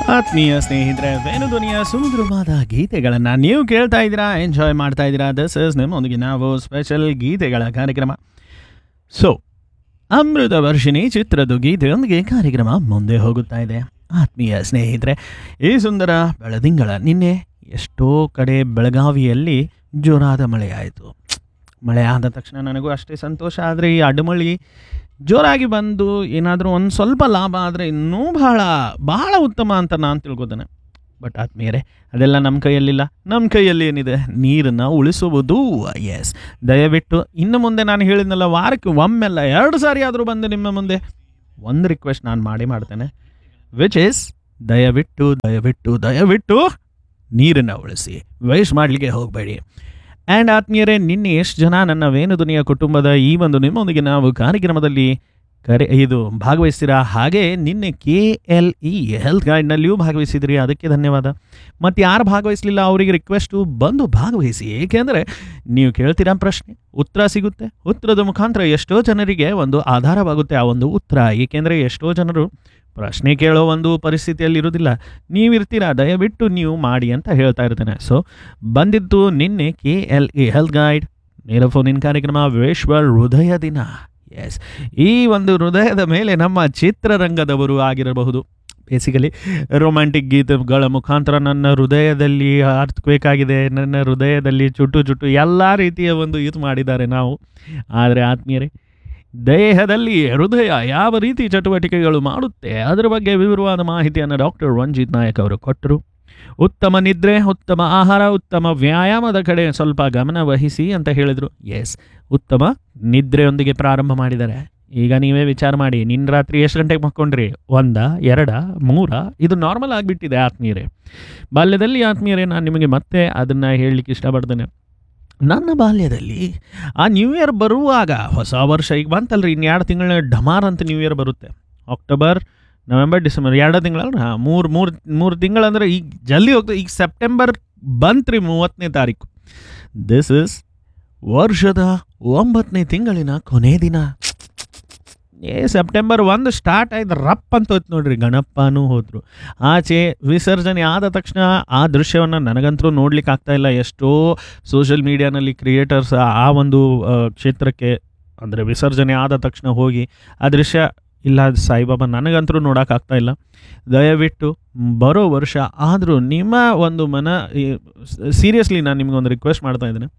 ಆತ್ಮೀಯ ಸ್ನೇಹಿತರೆ ವೇಣುಧ್ವನಿಯ ಸುಮಧುರವಾದ ಗೀತೆಗಳನ್ನು ನೀವು ಕೇಳ್ತಾ ಇದ್ದೀರಾ ಎಂಜಾಯ್ ಮಾಡ್ತಾ ಇದ್ದೀರಾ ದಿಸ್ ಇಸ್ ನಿಮ್ಮೊಂದಿಗೆ ನಾವು ಸ್ಪೆಷಲ್ ಗೀತೆಗಳ ಕಾರ್ಯಕ್ರಮ ಸೊ ಅಮೃತ ವರ್ಷಿಣಿ ಚಿತ್ರದ ಗೀತೆಯೊಂದಿಗೆ ಕಾರ್ಯಕ್ರಮ ಮುಂದೆ ಹೋಗುತ್ತಾ ಇದೆ ಆತ್ಮೀಯ ಸ್ನೇಹಿತರೆ ಈ ಸುಂದರ ಬೆಳದಿಂಗಳ ನಿನ್ನೆ ಎಷ್ಟೋ ಕಡೆ ಬೆಳಗಾವಿಯಲ್ಲಿ ಜೋರಾದ ಮಳೆಯಾಯಿತು ಮಳೆ ಆದ ತಕ್ಷಣ ನನಗೂ ಅಷ್ಟೇ ಸಂತೋಷ ಆದರೆ ಈ ಅಡ್ಮಳಿ ಜೋರಾಗಿ ಬಂದು ಏನಾದರೂ ಒಂದು ಸ್ವಲ್ಪ ಲಾಭ ಆದರೆ ಇನ್ನೂ ಬಹಳ ಬಹಳ ಉತ್ತಮ ಅಂತ ನಾನು ತಿಳ್ಕೊತೇನೆ ಬಟ್ ಆದ್ಮೇಲೆ ಅದೆಲ್ಲ ನಮ್ಮ ಕೈಯಲ್ಲಿಲ್ಲ ನಮ್ಮ ಕೈಯಲ್ಲಿ ಏನಿದೆ ನೀರನ್ನು ಉಳಿಸುವುದು ಎಸ್ ದಯವಿಟ್ಟು ಇನ್ನು ಮುಂದೆ ನಾನು ಹೇಳಿದ್ನಲ್ಲ ವಾರಕ್ಕೆ ಒಮ್ಮೆಲ್ಲ ಎರಡು ಸಾರಿ ಆದರೂ ಬಂದು ನಿಮ್ಮ ಮುಂದೆ ಒಂದು ರಿಕ್ವೆಸ್ಟ್ ನಾನು ಮಾಡಿ ಮಾಡ್ತೇನೆ ವಿಚ್ ಈಸ್ ದಯವಿಟ್ಟು ದಯವಿಟ್ಟು ದಯವಿಟ್ಟು ನೀರನ್ನು ಉಳಿಸಿ ವೇಸ್ಟ್ ಮಾಡಲಿಕ್ಕೆ ಹೋಗಬೇಡಿ ಆ್ಯಂಡ್ ಆತ್ಮೀಯರೇ ನಿನ್ನೆ ಎಷ್ಟು ಜನ ನನ್ನ ವೇಣುದುನಿಯ ಕುಟುಂಬದ ಈ ಒಂದು ನಿಮ್ಮೊಂದಿಗೆ ನಾವು ಕಾರ್ಯಕ್ರಮದಲ್ಲಿ ಕರೆ ಇದು ಭಾಗವಹಿಸ್ತೀರಾ ಹಾಗೆ ನಿನ್ನೆ ಕೆ ಎಲ್ ಇ ಹೆಲ್ತ್ ಗೈಡ್ನಲ್ಲಿಯೂ ಭಾಗವಹಿಸಿದ್ರಿ ಅದಕ್ಕೆ ಧನ್ಯವಾದ ಮತ್ತು ಯಾರು ಭಾಗವಹಿಸಲಿಲ್ಲ ಅವರಿಗೆ ರಿಕ್ವೆಸ್ಟು ಬಂದು ಭಾಗವಹಿಸಿ ಏಕೆಂದರೆ ನೀವು ಕೇಳ್ತೀರಾ ಪ್ರಶ್ನೆ ಉತ್ತರ ಸಿಗುತ್ತೆ ಉತ್ತರದ ಮುಖಾಂತರ ಎಷ್ಟೋ ಜನರಿಗೆ ಒಂದು ಆಧಾರವಾಗುತ್ತೆ ಆ ಒಂದು ಉತ್ತರ ಏಕೆಂದರೆ ಎಷ್ಟೋ ಜನರು ಪ್ರಶ್ನೆ ಕೇಳೋ ಒಂದು ಪರಿಸ್ಥಿತಿಯಲ್ಲಿ ಇರೋದಿಲ್ಲ ನೀವಿರ್ತೀರಾ ದಯವಿಟ್ಟು ನೀವು ಮಾಡಿ ಅಂತ ಹೇಳ್ತಾ ಇರ್ತೇನೆ ಸೊ ಬಂದಿದ್ದು ನಿನ್ನೆ K L E health guide ನೇರ ಫೋನಿನ ಕಾರ್ಯಕ್ರಮ ವಿಶ್ವ ಹೃದಯ ದಿನ ಎಸ್ ಈ ಒಂದು ಹೃದಯದ ಮೇಲೆ ನಮ್ಮ ಚಿತ್ರರಂಗದವರು ಆಗಿರಬಹುದು ಬೇಸಿಕಲಿ ರೊಮ್ಯಾಂಟಿಕ್ ಗೀತೆಗಳ ಮುಖಾಂತರ ನನ್ನ ಹೃದಯದಲ್ಲಿ ಅರ್ಥಕ್ವೇಕ್ ಆಗಿದೆ ನನ್ನ ಹೃದಯದಲ್ಲಿ ಚುಟ್ಟು ಚುಟ್ಟು ಎಲ್ಲ ರೀತಿಯ ಒಂದು ಇದು ಮಾಡಿದ್ದಾರೆ ನಾವು ಆದರೆ ಆತ್ಮೀಯರೇ ದೇಹದಲ್ಲಿ ಹೃದಯ ಯಾವ ರೀತಿ ಚಟುವಟಿಕೆಗಳು ಮಾಡುತ್ತೆ ಅದರ ಬಗ್ಗೆ ವಿವರವಾದ ಮಾಹಿತಿಯನ್ನು ಡಾಕ್ಟರ್ ರಂಜಿತ್ ನಾಯಕ್ ಅವರು ಕೊಟ್ಟರು ಉತ್ತಮ ನಿದ್ರೆ ಉತ್ತಮ ಆಹಾರ ಉತ್ತಮ ವ್ಯಾಯಾಮದ ಕಡೆ ಸ್ವಲ್ಪ ಗಮನ ವಹಿಸಿ ಅಂತ ಹೇಳಿದರು ಎಸ್ ಉತ್ತಮ ನಿದ್ರೆಯೊಂದಿಗೆ ಪ್ರಾರಂಭ ಮಾಡಿದ್ದಾರೆ ಈಗ ನೀವೇ ವಿಚಾರ ಮಾಡಿ ನಿನ್ನ ರಾತ್ರಿ ಎಷ್ಟು ಗಂಟೆಗೆ ಮಕ್ಕೊಂಡ್ರಿ ಒಂದ ಎರಡ ಮೂರ ಇದು ನಾರ್ಮಲ್ ಆಗಿಬಿಟ್ಟಿದೆ ಆತ್ಮೀಯರೇ ಬಾಲ್ಯದಲ್ಲಿ ಆತ್ಮೀಯರೇ ನಾನು ನಿಮಗೆ ಮತ್ತೆ ಅದನ್ನು ಹೇಳಲಿಕ್ಕೆ ಇಷ್ಟಪಡ್ತೇನೆ ನನ್ನ ಬಾಲ್ಯದಲ್ಲಿ ಆ ನ್ಯೂ ಇಯರ್ ಬರುವಾಗ ಹೊಸ ವರ್ಷ ಈಗ ಬಂತಲ್ರಿ ಇನ್ನು ಎರಡು ತಿಂಗಳ ಢಮಾರ್ ಅಂತ ನ್ಯೂ ಇಯರ್ ಬರುತ್ತೆ ಅಕ್ಟೋಬರ್ ನವೆಂಬರ್ ಡಿಸೆಂಬರ್ ಎರಡು ತಿಂಗಳಲ್ಲ ಹಾಂ ಮೂರು ಮೂರು ಮೂರು ತಿಂಗಳಂದ್ರೆ ಈಗ ಜಲ್ದಿ ಹೋಗ್ತದೆ ಈಗ ಸೆಪ್ಟೆಂಬರ್ ಬಂತ್ರಿ ಮೂವತ್ತನೇ ತಾರೀಕು ದಿಸ್ ಇಸ್ ವರ್ಷದ ಒಂಬತ್ತನೇ ತಿಂಗಳಿನ ಕೊನೆ ದಿನ ಏ ಸೆಪ್ಟೆಂಬರ್ ಒಂದು ಸ್ಟಾರ್ಟ್ ಆಯ್ತು ರಪ್ ಅಂತ ಹೋಯ್ತು ನೋಡ್ರಿ ಗಣಪನೂ ಹೋದ್ರು ಆಚೆ ವಿಸರ್ಜನೆ ಆದ ತಕ್ಷಣ ಆ ದೃಶ್ಯವನ್ನು ನನಗಂತೂ ನೋಡ್ಲಿಕ್ಕೆ ಆಗ್ತಾ ಇಲ್ಲ ಎಷ್ಟೋ ಸೋಷಿಯಲ್ ಮೀಡಿಯಾನಲ್ಲಿ ಕ್ರಿಯೇಟರ್ಸ್ ಆ ಒಂದು ಆ, ಕ್ಷೇತ್ರಕ್ಕೆ ಅಂದರೆ ವಿಸರ್ಜನೆ ಆದ ತಕ್ಷಣ ಹೋಗಿ ಆ ದೃಶ್ಯ ಇಲ್ಲ ಸಾಯಿಬಾಬಾ ನನಗಂತೂ ನೋಡೋಕ್ಕಾಗ್ತಾ ಇಲ್ಲ ದಯವಿಟ್ಟು ಬರೋ ವರ್ಷ ಆದರೂ ನಿಮ್ಮ ಒಂದು ಮನ ಸೀರಿಯಸ್ಲಿ ನಾನು ನಿಮಗೊಂದು ರಿಕ್ವೆಸ್ಟ್ ಮಾಡ್ತಾ ಇದ್ದೇನೆ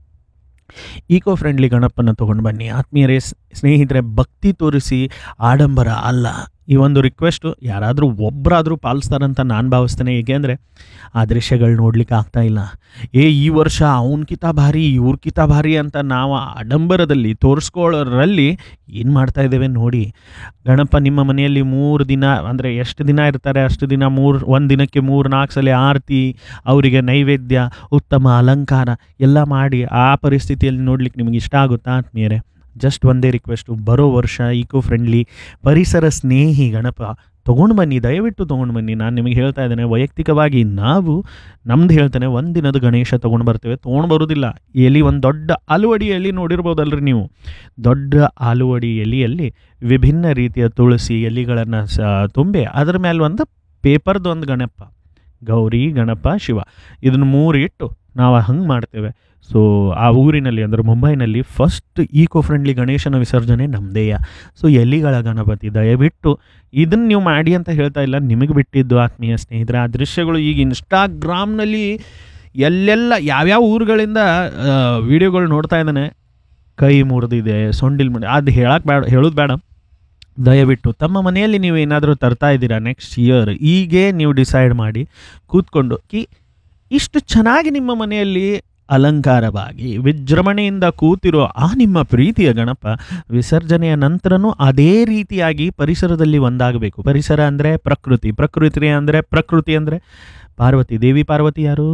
ಈಕೋ ಫ್ರೆಂಡ್ಲಿ ಗಣಪನ ತೊಗೊಂಡು ಬನ್ನಿ ಆತ್ಮೀಯರೇ ಸ್- ಸ್ನೇಹಿತರೆ ಭಕ್ತಿ ತೋರಿಸಿ ಆಡಂಬರ ಅಲ್ಲ ಈ ಒಂದು ರಿಕ್ವೆಸ್ಟು ಯಾರಾದರೂ ಒಬ್ಬರಾದರೂ ಪಾಲಿಸ್ತಾರಂತ ನಾನು ಭಾವಿಸ್ತೇನೆ ಏಕೆಂದರೆ ಆ ದೃಶ್ಯಗಳು ನೋಡ್ಲಿಕ್ಕೆ ಆಗ್ತಾ ಇಲ್ಲ ಏ ಈ ವರ್ಷ ಅವನ್ಕಿತ ಭಾರಿ ಇವ್ರಕಿತ ಭಾರಿ ಅಂತ ನಾವು ಆಡಂಬರದಲ್ಲಿ ತೋರಿಸ್ಕೊಳ್ಳೋರಲ್ಲಿ ಏನು ಮಾಡ್ತಾ ಇದ್ದೇವೆ ನೋಡಿ ಗಣಪ ನಿಮ್ಮ ಮನೆಯಲ್ಲಿ ಮೂರು ದಿನ ಅಂದರೆ ಎಷ್ಟು ದಿನ ಇರ್ತಾರೆ ಅಷ್ಟು ದಿನ ಮೂರು ಒಂದು ದಿನಕ್ಕೆ ಮೂರು ನಾಲ್ಕು ಸಲ ಆರತಿ ಅವರಿಗೆ ನೈವೇದ್ಯ ಉತ್ತಮ ಅಲಂಕಾರ ಎಲ್ಲ ಮಾಡಿ ಆ ಪರಿಸ್ಥಿತಿಯಲ್ಲಿ ನೋಡ್ಲಿಕ್ಕೆ ನಿಮಗೆ ಇಷ್ಟ ಆಗುತ್ತಾ ಆತ್ಮೀಯರೇ ಜಸ್ಟ್ ಒಂದೇ ರಿಕ್ವೆಸ್ಟು ಬರೋ ವರ್ಷ ಈಕೋ ಫ್ರೆಂಡ್ಲಿ ಪರಿಸರ ಸ್ನೇಹಿ ಗಣಪ ತೊಗೊಂಡು ಬನ್ನಿ ದಯವಿಟ್ಟು ತೊಗೊಂಡು ಬನ್ನಿ ನಾನು ನಿಮಗೆ ಹೇಳ್ತಾ ಇದ್ದೇನೆ ವೈಯಕ್ತಿಕವಾಗಿ ನಾವು ನಮ್ದು ಹೇಳ್ತೇನೆ ಒಂದಿನದ ಗಣೇಶ ತೊಗೊಂಡು ಬರ್ತೇವೆ ತೊಗೊಂಡು ಬರೋದಿಲ್ಲ ಎಲಿ ಒಂದು ದೊಡ್ಡ ಆಲುವಡಿ ಎಲಿ ನೋಡಿರ್ಬೋದಲ್ರಿ ನೀವು ದೊಡ್ಡ ಆಲುವಡಿ ಎಲೆಯಲ್ಲಿ ವಿಭಿನ್ನ ರೀತಿಯ ತುಳಸಿ ಎಲೆಗಳನ್ನು ಸ ತುಂಬಿ ಅದರ ಮೇಲೆ ಒಂದು ಪೇಪರ್ದು ಒಂದು ಗಣಪ ಗೌರಿ ಗಣಪ ಶಿವ ಇದನ್ನು ಮೂರು ಇಟ್ಟು ನಾವು ಹಂಗೆ ಮಾಡ್ತೇವೆ ಸೊ ಆ ಊರಿನಲ್ಲಿ ಅಂದರೆ ಮುಂಬೈನಲ್ಲಿ ಫಸ್ಟ್ ಈಕೋ ಫ್ರೆಂಡ್ಲಿ ಗಣೇಶನ ವಿಸರ್ಜನೆ ನಮ್ಮದೇಯ ಸೊ ಎಲಿಗಳ ಗಣಪತಿ ದಯವಿಟ್ಟು ಇದನ್ನು ನೀವು ಮಾಡಿ ಅಂತ ಹೇಳ್ತಾ ಇಲ್ಲ ನಿಮಗೆ ಬಿಟ್ಟಿದ್ದು ಆತ್ಮೀಯ ಸ್ನೇಹಿತರೆ ಆ ದೃಶ್ಯಗಳು ಈಗ ಇನ್ಸ್ಟಾಗ್ರಾಮ್ನಲ್ಲಿ ಎಲ್ಲೆಲ್ಲ ಯಾವ್ಯಾವ ಊರುಗಳಿಂದ ವಿಡಿಯೋಗಳು ನೋಡ್ತಾ ಇದ್ದಾನೆ ಕೈ ಮುರಿದಿದೆ ಸೊಂಡಿಲ್ ಮುರಿ ಅದು ಹೇಳಕ್ಕೆ ಬೇಡ ಹೇಳೋದು ಬೇಡ ದಯವಿಟ್ಟು ತಮ್ಮ ಮನೆಯಲ್ಲಿ ನೀವು ಏನಾದರೂ ತರ್ತಾ ಇದ್ದೀರಾ ನೆಕ್ಸ್ಟ್ ಇಯರ್ ಈಗೇ ನೀವು ಡಿಸೈಡ್ ಮಾಡಿ ಕೂತ್ಕೊಂಡು ಕಿ ಇಷ್ಟು ಚೆನ್ನಾಗಿ ನಿಮ್ಮ ಮನೆಯಲ್ಲಿ ಅಲಂಕಾರವಾಗಿ ವಿಜೃಂಭಣೆಯಿಂದ ಕೂತಿರೋ ಆ ನಿಮ್ಮ ಪ್ರೀತಿಯ ಗಣಪ ವಿಸರ್ಜನೆಯ ನಂತರನೂ ಅದೇ ರೀತಿಯಾಗಿ ಪರಿಸರದಲ್ಲಿ ಒಂದಾಗಬೇಕು ಪರಿಸರ ಅಂದರೆ ಪ್ರಕೃತಿ ಪ್ರಕೃತಿ ಅಂದರೆ ಪ್ರಕೃತಿ ಅಂದರೆ ಪಾರ್ವತಿ ದೇವಿ ಪಾರ್ವತಿ ಯಾರು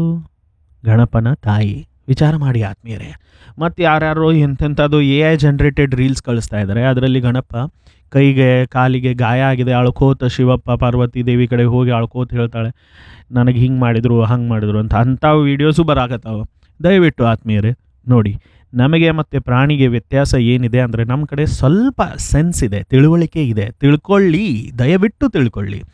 ಗಣಪನ ತಾಯಿ ವಿಚಾರ ಮಾಡಿ ಆತ್ಮೀಯರೇ ಮತ್ತು ಯಾರ್ಯಾರೋ ಎಂತೆಂಥದ್ದು ಎ ಐ ಜನ್ರೇಟೆಡ್ ರೀಲ್ಸ್ ಕಳಿಸ್ತಾ ಇದ್ದಾರೆ ಅದರಲ್ಲಿ ಗಣಪ ಕೈಗೆ ಕಾಲಿಗೆ ಗಾಯ ಆಗಿದೆ ಅಳ್ಕೋತ ಶಿವಪ್ಪ ಪಾರ್ವತಿ ದೇವಿ ಕಡೆ ಹೋಗಿ ಅಳ್ಕೋತ ಹೇಳ್ತಾಳೆ ನನಗೆ ಹಿಂಗೆ ಮಾಡಿದ್ರು ಹಂಗೆ ಮಾಡಿದ್ರು ಅಂತ ಅಂಥವು ವೀಡಿಯೋಸು ಬರಾಕತ್ತಾವ ದಯವಿಟ್ಟು ಆತ್ಮೀಯರೇ ನೋಡಿ ನಮಗೆ ಮತ್ತು ಪ್ರಾಣಿಗೆ ವ್ಯತ್ಯಾಸ ಏನಿದೆ ಅಂದರೆ ನಮ್ಮ ಕಡೆ ಸ್ವಲ್ಪ ಸೆನ್ಸ್ ಇದೆ ತಿಳುವಳಿಕೆ ಇದೆ ತಿಳ್ಕೊಳ್ಳಿ ದಯವಿಟ್ಟು ತಿಳ್ಕೊಳ್ಳಿ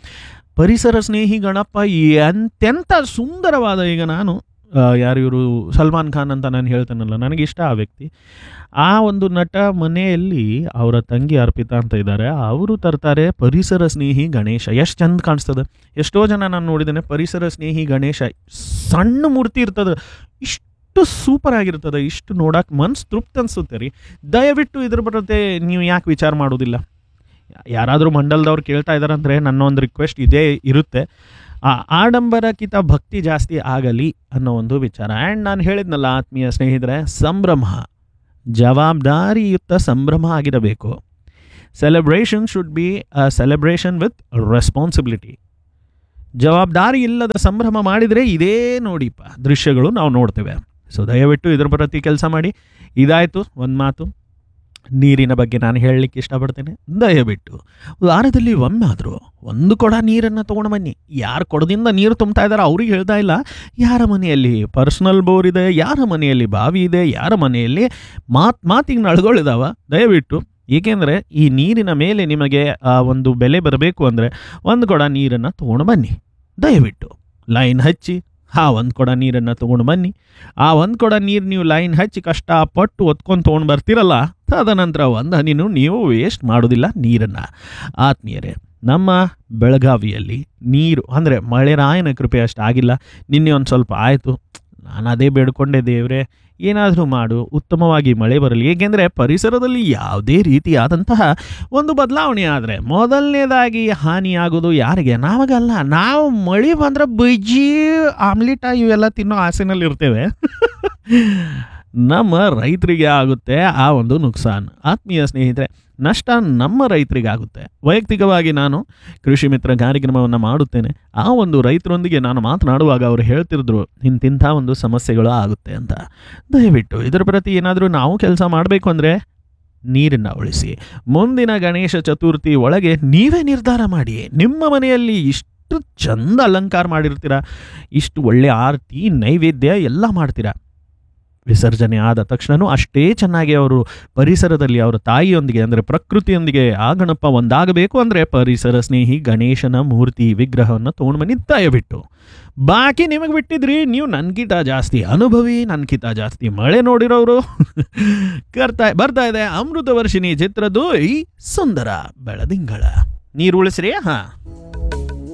ಪರಿಸರ ಸ್ನೇಹಿ ಗಣಪ ಎಂತೆಂಥ ಸುಂದರವಾದ ಈಗ ನಾನು ಆ, ಯಾರು ಇವರು ಸಲ್ಮಾನ್ ಖಾನ್ ಅಂತ ನಾನು ಹೇಳ್ತೇನಲ್ಲ ನನಗೆ ಇಷ್ಟ ಆ ವ್ಯಕ್ತಿ ಆ ಒಂದು ನಟ ಮನೆಯಲ್ಲಿ ಅವರ ತಂಗಿ ಅರ್ಪಿತಾ ಅಂತ ಇದ್ದಾರೆ ಅವರು ತರ್ತಾರೆ ಪರಿಸರ ಸ್ನೇಹಿ ಗಣೇಶ ಎಷ್ಟು ಚಂದ ಕಾಣಿಸ್ತದೆ ಎಷ್ಟೋ ಜನ ನಾನು ನೋಡಿದ್ದೇನೆ ಪರಿಸರ ಸ್ನೇಹಿ ಗಣೇಶ ಸಣ್ಣ ಮೂರ್ತಿ ಇರ್ತದೆ ಇಷ್ಟು ಸೂಪರ್ ಆಗಿರ್ತದೆ ಇಷ್ಟು ನೋಡಕ್ಕೆ ಮನ್ಸು ತೃಪ್ತಿ ಅನ್ಸುತ್ತೆ ರೀ ದಯವಿಟ್ಟು ಇದ್ರ ಬರುತ್ತೆ ನೀವು ಯಾಕೆ ವಿಚಾರ ಮಾಡೋದಿಲ್ಲ ಯಾರಾದರೂ ಮಂಡಲದವ್ರು ಕೇಳ್ತಾ ಇದ್ದಾರೆ ಅಂದರೆ ನನ್ನ ಒಂದು ರಿಕ್ವೆಸ್ಟ್ ಇದೇ ಇರುತ್ತೆ ಆ ಆಡಂಬರಕ್ಕಿಂತ ಭಕ್ತಿ ಜಾಸ್ತಿ ಆಗಲಿ ಅನ್ನೋ ಒಂದು ವಿಚಾರ ಆ್ಯಂಡ್ ನಾನು ಹೇಳಿದ್ನಲ್ಲ ಆತ್ಮೀಯ ಸ್ನೇಹಿತರೆ ಸಂಭ್ರಮ ಜವಾಬ್ದಾರಿಯುತ ಸಂಭ್ರಮ ಆಗಿರಬೇಕು celebration should be a celebration with responsibility ಜವಾಬ್ದಾರಿ ಇಲ್ಲದ ಸಂಭ್ರಮ ಮಾಡಿದರೆ ಇದೇ ನೋಡಿಪ್ಪ ದೃಶ್ಯಗಳು ನಾವು ನೋಡ್ತೇವೆ ಸೊ ದಯವಿಟ್ಟು ಇದ್ರ ಪ್ರತಿ ಕೆಲಸ ಮಾಡಿ ಇದಾಯಿತು ಒಂದು ಮಾತು ನೀರಿನ ಬಗ್ಗೆ ನಾನು ಹೇಳಲಿಕ್ಕೆ ಇಷ್ಟಪಡ್ತೇನೆ ದಯವಿಟ್ಟು ವಾರದಲ್ಲಿ ಒಮ್ಮೆ ಆದರೂ ಒಂದು ಕೊಡ ನೀರನ್ನು ತೊಗೊಂಡು ಬನ್ನಿ ಯಾರು ಕೊಡದಿಂದ ನೀರು ತುಂಬ್ತಾ ಇದ್ದಾರೆ ಅವ್ರಿಗೆ ಹೇಳ್ತಾ ಇಲ್ಲ ಯಾರ ಮನೆಯಲ್ಲಿ ಪರ್ಸ್ನಲ್ ಬೋರ್ ಇದೆ ಯಾರ ಮನೆಯಲ್ಲಿ ಬಾವಿ ಇದೆ ಯಾರ ಮನೆಯಲ್ಲಿ ಮಾತು ಮಾತಿಗೆ ನಳ್ಗಳಿದಾವ ದಯವಿಟ್ಟು ಏಕೆಂದರೆ ಈ ನೀರಿನ ಮೇಲೆ ನಿಮಗೆ ಆ ಒಂದು ಬೆಲೆ ಬರಬೇಕು ಅಂದರೆ ಒಂದು ಕೊಡ ನೀರನ್ನು ತೊಗೊಂಡು ಬನ್ನಿ ದಯವಿಟ್ಟು ಲೈನ್ ಹಚ್ಚಿ ಆ ಒಂದು ಕೊಡ ನೀರನ್ನು ತೊಗೊಂಡು ಬನ್ನಿ ಆ ಒಂದು ಕೊಡ ನೀರು ನೀವು ಲೈನ್ ಹಚ್ಚಿ ಕಷ್ಟಪಟ್ಟು ಒತ್ಕೊಂಡು ತೊಗೊಂಡು ಬರ್ತೀರಲ್ಲ ತದನಂತರ ಒಂದು ಹನಿನೂ ನೀವು ವೇಸ್ಟ್ ಮಾಡೋದಿಲ್ಲ ನೀರನ್ನು ಆತ್ಮೀಯರೇ ನಮ್ಮ ಬೆಳಗಾವಿಯಲ್ಲಿ ನೀರು ಅಂದರೆ ಮಳೆರಾಯನ ಕೃಪೆ ಅಷ್ಟು ಆಗಿಲ್ಲ ನಿನ್ನೆ ಒಂದು ಸ್ವಲ್ಪ ಆಯಿತು ನಾನು ಅದೇ ಬೇಡ್ಕೊಂಡೆ ದೇವರೇ ಏನಾದರೂ ಮಾಡು ಉತ್ತಮವಾಗಿ ಮಳೆ ಬರಲಿ ಏಕೆಂದರೆ ಪರಿಸರದಲ್ಲಿ ಯಾವುದೇ ರೀತಿಯಾದಂತಹ ಒಂದು ಬದಲಾವಣೆ ಆದರೆ ಮೊದಲನೇದಾಗಿ ಹಾನಿಯಾಗೋದು ಯಾರಿಗೆ ನಾವಾಗಲ್ಲ ನಾವು ಮಳೆ ಬಂದ್ರೆ ಬಜ್ಜಿ ಆಮ್ಲೆಟ ಇವೆಲ್ಲ ತಿನ್ನೋ ಆಸೆನಲ್ಲಿ ಇರ್ತೇವೆ ನಮ್ಮ ರೈತರಿಗೆ ಆಗುತ್ತೆ ಆ ಒಂದು ನುಕ್ಸಾನ್ ಆತ್ಮೀಯ ಸ್ನೇಹಿತರೆ ನಷ್ಟ ನಮ್ಮ ರೈತರಿಗೆ ಆಗುತ್ತೆ ವೈಯಕ್ತಿಕವಾಗಿ ನಾನು ಕೃಷಿ ಮಿತ್ರ ಕಾರ್ಯಕ್ರಮವನ್ನು ಮಾಡುತ್ತೇನೆ ಆ ಒಂದು ರೈತರೊಂದಿಗೆ ನಾನು ಮಾತನಾಡುವಾಗ ಅವರು ಹೇಳ್ತಿದ್ರು ಇಂತಿಂಥ ಒಂದು ಸಮಸ್ಯೆಗಳು ಆಗುತ್ತೆ ಅಂತ ದಯವಿಟ್ಟು ಇದರ ಪ್ರತಿ ಏನಾದರೂ ನಾವು ಕೆಲಸ ಮಾಡಬೇಕು ಅಂದರೆ ನೀರನ್ನು ಉಳಿಸಿ ಮುಂದಿನ ಗಣೇಶ ಚತುರ್ಥಿ ಒಳಗೆ ನೀವೇ ನಿರ್ಧಾರ ಮಾಡಿ ನಿಮ್ಮ ಮನೆಯಲ್ಲಿ ಇಷ್ಟು ಚಂದ ಅಲಂಕಾರ ಮಾಡಿರ್ತೀರ ಇಷ್ಟು ಒಳ್ಳೆ ಆರತಿ ನೈವೇದ್ಯ ಎಲ್ಲ ಮಾಡ್ತೀರಾ ವಿಸರ್ಜನೆ ಆದ ತಕ್ಷಣವೂ ಅಷ್ಟೇ ಚೆನ್ನಾಗಿ ಅವರು ಪರಿಸರದಲ್ಲಿ ಅವರ ತಾಯಿಯೊಂದಿಗೆ ಅಂದರೆ ಪ್ರಕೃತಿಯೊಂದಿಗೆ ಆ ಗಣಪ ಒಂದಾಗಬೇಕು ಅಂದರೆ ಪರಿಸರ ಸ್ನೇಹಿ ಗಣೇಶನ ಮೂರ್ತಿ ವಿಗ್ರಹವನ್ನು ತೊಗೊಂಡು ಬನ್ನಿ ದಯವಿಟ್ಟು ಬಾಕಿ ನಿಮಗೆ ಬಿಟ್ಟಿದ್ರಿ ನೀವು ನನ್ಗಿಂತ ಜಾಸ್ತಿ ಅನುಭವಿ ನನ್ಗಿಂತ ಜಾಸ್ತಿ ಮಳೆ ನೋಡಿರೋರು ಕರ್ತಾ ಬರ್ತಾ ಇದೆ ಅಮೃತ ವರ್ಷಿಣಿ ಚಿತ್ರದ್ದು ಈ ಸುಂದರ ಬೆಳದಿಂಗಳ ನೀರು ಉಳಿಸ್ರಿ ಹಾಂ